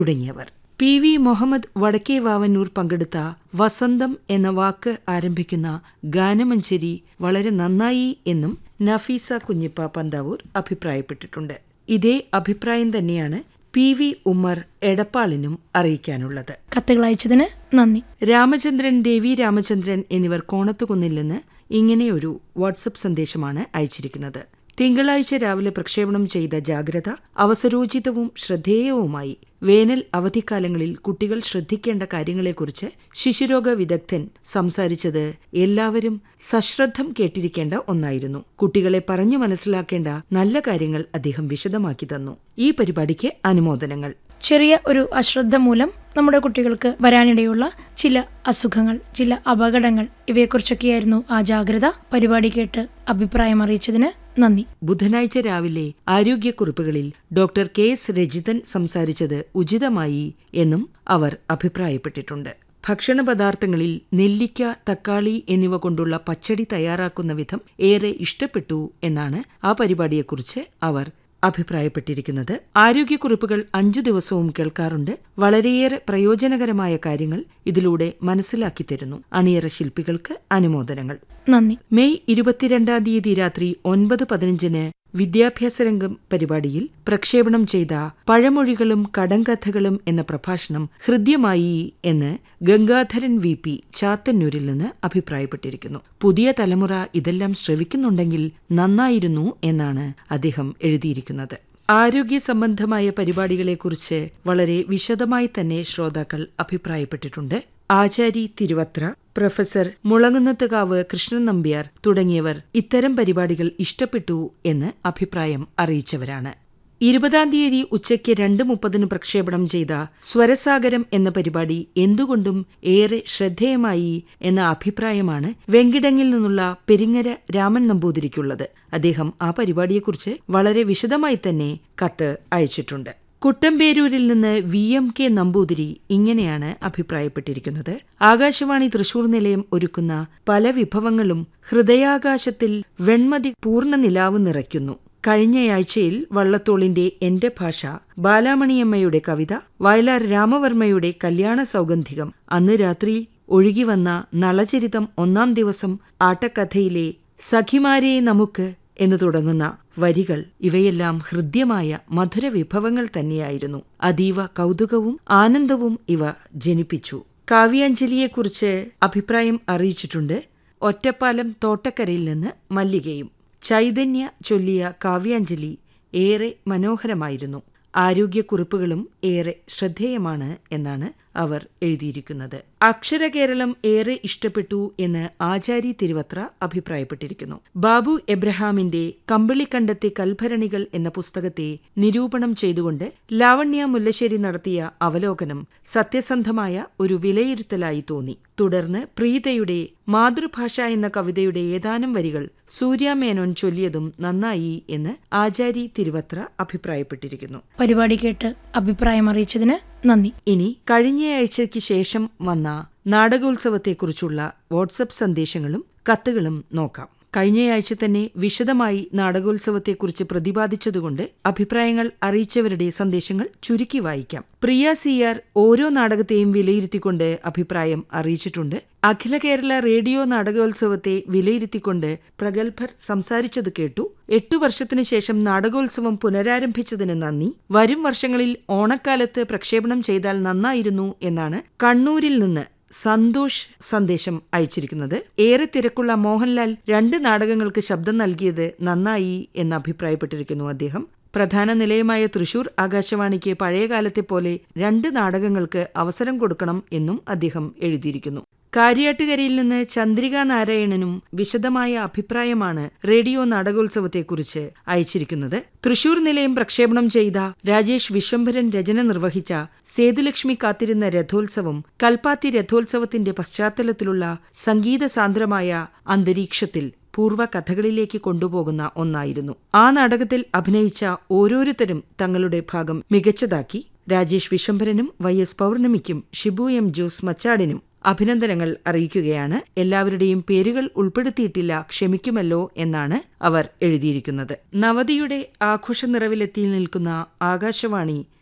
തുടങ്ങിയവർ P V Muhammad വടക്കേ വാവന്നൂർ പങ്കെടുത്ത വസന്തം എന്ന വാക്ക് ആരംഭിക്കുന്ന ഗാനമഞ്ചേരി വളരെ നന്നായി എന്നും നഫീസ കുഞ്ഞിപ്പ പന്താവൂർ അഭിപ്രായപ്പെട്ടിട്ടുണ്ട് ഇതേ അഭിപ്രായം തന്നെയാണ് പി വി ഉമ്മർ എടപ്പാളിനും അറിയിക്കാനുള്ളത് കത്തുകൾ അയച്ചതിന് നന്ദി രാമചന്ദ്രൻ ദേവി രാമചന്ദ്രൻ എന്നിവർ കോണത്തുകുന്നിൽ നിന്ന് ഇങ്ങനെയൊരു വാട്സപ്പ് സന്ദേശമാണ് അയച്ചിരിക്കുന്നത് തിങ്കളാഴ്ച രാവിലെ പ്രക്ഷേപണം ചെയ്ത ജാഗ്രത അവസരോചിതവും ശ്രദ്ധേയവുമായി വേനൽ അവധിക്കാലങ്ങളിൽ കുട്ടികൾ ശ്രദ്ധിക്കേണ്ട കാര്യങ്ങളെക്കുറിച്ച് ശിശുരോഗ വിദഗ്ധൻ സംസാരിച്ചത് എല്ലാവരും സശ്രദ്ധം കേട്ടിരിക്കേണ്ട ഒന്നായിരുന്നു കുട്ടികളെ പറഞ്ഞു മനസ്സിലാക്കേണ്ട നല്ല കാര്യങ്ങൾ അദ്ദേഹം വിശദമാക്കി തന്നു ഈ പരിപാടിക്ക് അനുമോദനങ്ങൾ ചെറിയ ഒരു അശ്രദ്ധ മൂലം നമ്മുടെ കുട്ടികൾക്ക് വരാനിടയുള്ള ചില അസുഖങ്ങൾ ചില അപകടങ്ങൾ ഇവയെക്കുറിച്ചൊക്കെയായിരുന്നു ആ ജാഗ്രത പരിപാടി കേട്ട് അഭിപ്രായം അറിയിച്ചതിന് നന്ദി ബുധനാഴ്ച രാവിലെ ആരോഗ്യക്കുറിപ്പുകളിൽ ഡോക്ടർ കെ എസ് രജിതൻ സംസാരിച്ചത് ഉചിതമായി എന്നും അവർ അഭിപ്രായപ്പെട്ടിട്ടുണ്ട് ഭക്ഷണ പദാർത്ഥങ്ങളിൽ നെല്ലിക്ക തക്കാളി എന്നിവ കൊണ്ടുള്ള പച്ചടി തയ്യാറാക്കുന്ന വിധം ഏറെ ഇഷ്ടപ്പെട്ടു എന്നാണ് ആ പരിപാടിയെക്കുറിച്ച് അവർ അഭിപ്രായപ്പെട്ടിരിക്കുന്നത് ആരോഗ്യക്കുറിപ്പുകൾ അഞ്ചു ദിവസവും കേൾക്കാറുണ്ട് വളരെയേറെ പ്രയോജനകരമായ കാര്യങ്ങൾ ഇതിലൂടെ മനസ്സിലാക്കി തരുന്നു അണിയറ ശില്പികൾക്ക് അനുമോദനങ്ങൾ നന്ദി മെയ് ഇരുപത്തിരണ്ടാം തീയതി രാത്രി ഒൻപത് പതിനഞ്ചിന് വിദ്യാഭ്യാസ രംഗം പരിപാടിയിൽ പ്രക്ഷേപണം ചെയ്ത പഴമൊഴികളും കടങ്കഥകളും എന്ന പ്രഭാഷണം ഹൃദ്യമായി എന്ന് ഗംഗാധരൻ വി പി ചാത്തന്നൂരിൽ നിന്ന് അഭിപ്രായപ്പെട്ടിരിക്കുന്നു പുതിയ തലമുറ ഇതെല്ലാം ശ്രവിക്കുന്നുണ്ടെങ്കിൽ നന്നായിരുന്നു എന്നാണ് അദ്ദേഹം എഴുതിയിരിക്കുന്നത് ആരോഗ്യ സംബന്ധമായ പരിപാടികളെക്കുറിച്ച് വളരെ വിശദമായി തന്നെ ശ്രോതാക്കൾ അഭിപ്രായപ്പെട്ടിട്ടുണ്ട് ആചാരി തിരുവത്ര പ്രൊഫസർ മുളങ്ങുന്നത്തുകാവ് കൃഷ്ണൻ നമ്പ്യാർ തുടങ്ങിയവർ ഇത്തരം പരിപാടികൾ ഇഷ്ടപ്പെട്ടു എന്ന് അഭിപ്രായം അറിയിച്ചവരാണ് ഇരുപതാം തീയതി ഉച്ചയ്ക്ക് രണ്ട് മുപ്പതിന് പ്രക്ഷേപണം ചെയ്ത സ്വരസാഗരം എന്ന പരിപാടി എന്തുകൊണ്ടും ഏറെ ശ്രദ്ധേയമായി എന്ന അഭിപ്രായമാണ് വെങ്കിടങ്ങിൽ നിന്നുള്ള പെരിങ്ങര രാമൻ നമ്പൂതിരിക്കുള്ളത് അദ്ദേഹം ആ പരിപാടിയെക്കുറിച്ച് വളരെ വിശദമായി തന്നെ കത്ത് അയച്ചിട്ടുണ്ട് കുട്ടമ്പേരൂരിൽ നിന്ന് വി എം കെ നമ്പൂതിരി ഇങ്ങനെയാണ് അഭിപ്രായപ്പെട്ടിരിക്കുന്നത് ആകാശവാണി തൃശൂർ നിലയം ഒരുക്കുന്ന പല വിഭവങ്ങളും ഹൃദയാകാശത്തിൽ വെൺമതി പൂർണ്ണ നിലാവ് നിറയ്ക്കുന്നു കഴിഞ്ഞയാഴ്ചയിൽ വള്ളത്തോളിന്റെ എന്റെ ഭാഷ ബാലാമണിയമ്മയുടെ കവിത വയലാർ രാമവർമ്മയുടെ കല്യാണ സൗഗന്ധികം അന്ന് രാത്രി ഒഴുകിവന്ന നളചരിതം ഒന്നാം ദിവസം ആട്ടക്കഥയിലെ സഖിമാരെ നമുക്ക് എന്ന് തുടങ്ങുന്ന വരികൾ ഇവയെല്ലാം ഹൃദ്യമായ മധുര വിഭവങ്ങൾ തന്നെയായിരുന്നു അതീവ കൗതുകവും ആനന്ദവും ഇവ ജനിപ്പിച്ചു കാവ്യാഞ്ജലിയെക്കുറിച്ച് അഭിപ്രായം അറിയിച്ചിട്ടുണ്ട് ഒറ്റപ്പാലം തോട്ടക്കരയിൽ നിന്ന് മല്ലികയും ചൈതന്യ ചൊല്ലിയ കാവ്യാഞ്ജലി ഏറെ മനോഹരമായിരുന്നു ആരോഗ്യക്കുറിപ്പുകളും ഏറെ ശ്രദ്ധേയമാണ് എന്നാണ് അവർ എഴുതിയിരിക്കുന്നത് അക്ഷരകേരളം ഏറെ ഇഷ്ടപ്പെട്ടു എന്ന് ആചാരി തിരുവത്ര അഭിപ്രായപ്പെട്ടിരിക്കുന്നു ബാബു എബ്രഹാമിന്റെ കമ്പിളിക്കണ്ടത്തെ കൽഭരണികൾ എന്ന പുസ്തകത്തെ നിരൂപണം ചെയ്തുകൊണ്ട് ലാവണ്യ മുല്ലശ്ശേരി നടത്തിയ അവലോകനം സത്യസന്ധമായ ഒരു വിലയിരുത്തലായി തോന്നി തുടർന്ന് പ്രീതയുടെ മാതൃഭാഷ എന്ന കവിതയുടെ ഏതാനും വരികൾ സൂര്യാമേനോൻ ചൊല്ലിയതും നന്നായി എന്ന് ആചാരി തിരുവത്ര അഭിപ്രായപ്പെട്ടിരിക്കുന്നു പരിപാടി കേട്ട് അഭിപ്രായം അറിയിച്ചതിന് നന്ദി ഇനി കഴിഞ്ഞയാഴ്ചയ്ക്ക് ശേഷം വന്ന നാടകോത്സവത്തെക്കുറിച്ചുള്ള വാട്സപ്പ് സന്ദേശങ്ങളും കത്തുകളും നോക്കാം കഴിഞ്ഞയാഴ്ച തന്നെ വിശദമായി നാടകോത്സവത്തെക്കുറിച്ച് പ്രതിപാദിച്ചതുകൊണ്ട് അഭിപ്രായങ്ങൾ അറിയിച്ചവരുടെ സന്ദേശങ്ങൾ ചുരുക്കി വായിക്കാം പ്രിയ സിയാർ ഓരോ നാടകത്തെയും വിലയിരുത്തിക്കൊണ്ട് അഭിപ്രായം അറിയിച്ചിട്ടുണ്ട് അഖില കേരള റേഡിയോ നാടകോത്സവത്തെ വിലയിരുത്തിക്കൊണ്ട് പ്രഗത്ഭർ സംസാരിച്ചത് കേട്ടു എട്ടു വർഷത്തിനു ശേഷം നാടകോത്സവം പുനരാരംഭിച്ചതിന് നന്ദി വരും വർഷങ്ങളിൽ ഓണക്കാലത്ത് പ്രക്ഷേപണം ചെയ്താൽ നന്നായിരുന്നു എന്നാണ് കണ്ണൂരിൽ നിന്ന് സന്തോഷ് സന്ദേശം അയച്ചിരിക്കുന്നത് ഏറെ തിരക്കുള്ള മോഹൻലാൽ രണ്ട് നാടകങ്ങൾക്ക് ശബ്ദം നൽകിയത് നന്നായി എന്ന് അഭിപ്രായപ്പെട്ടിരിക്കുന്നു അദ്ദേഹം പ്രധാന നിലയമായ തൃശൂർ ആകാശവാണിക്ക് പഴയകാലത്തെ പോലെ രണ്ട് നാടകങ്ങൾക്ക് അവസരം കൊടുക്കണം എന്നും അദ്ദേഹം എഴുതിയിരിക്കുന്നു കാര്യാട്ടുകരയിൽ നിന്ന് ചന്ദ്രിക നാരായണനും വിശദമായ അഭിപ്രായമാണ് റേഡിയോ നാടകോത്സവത്തെക്കുറിച്ച് അയച്ചിരിക്കുന്നത് തൃശൂർ നിലയം പ്രക്ഷേപണം ചെയ്ത രാജേഷ് വിശ്വംഭരൻ രചന നിർവഹിച്ച സേതുലക്ഷ്മി കാത്തിരുന്ന രഥോത്സവം കൽപ്പാത്തി രഥോത്സവത്തിന്റെ പശ്ചാത്തലത്തിലുള്ള സംഗീത സാന്ദ്രമായ അന്തരീക്ഷത്തിൽ പൂർവ്വ കഥകളിലേക്ക് കൊണ്ടുപോകുന്ന ഒന്നായിരുന്നു ആ നാടകത്തിൽ അഭിനയിച്ച ഓരോരുത്തരും തങ്ങളുടെ ഭാഗം മികച്ചതാക്കി രാജേഷ് വിശ്വംഭരനും വൈ എസ് പൗർണമിക്കും ഷിബു എം ജോസ് മച്ചാടിനും അഭിനന്ദനങ്ങൾ അറിയിക്കുകയാണ് എല്ലാവരുടെയും പേരുകൾ ഉൾപ്പെടുത്തിയിട്ടില്ല ക്ഷമിക്കുമല്ലോ എന്നാണ് അവർ എഴുതിയിരിക്കുന്നത് നവതിയുടെ ആഘോഷ നിറവിലെത്തി നിൽക്കുന്ന ആകാശവാണി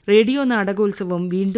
റേഡിയോ നാടകോത്സവം വീണ്ടും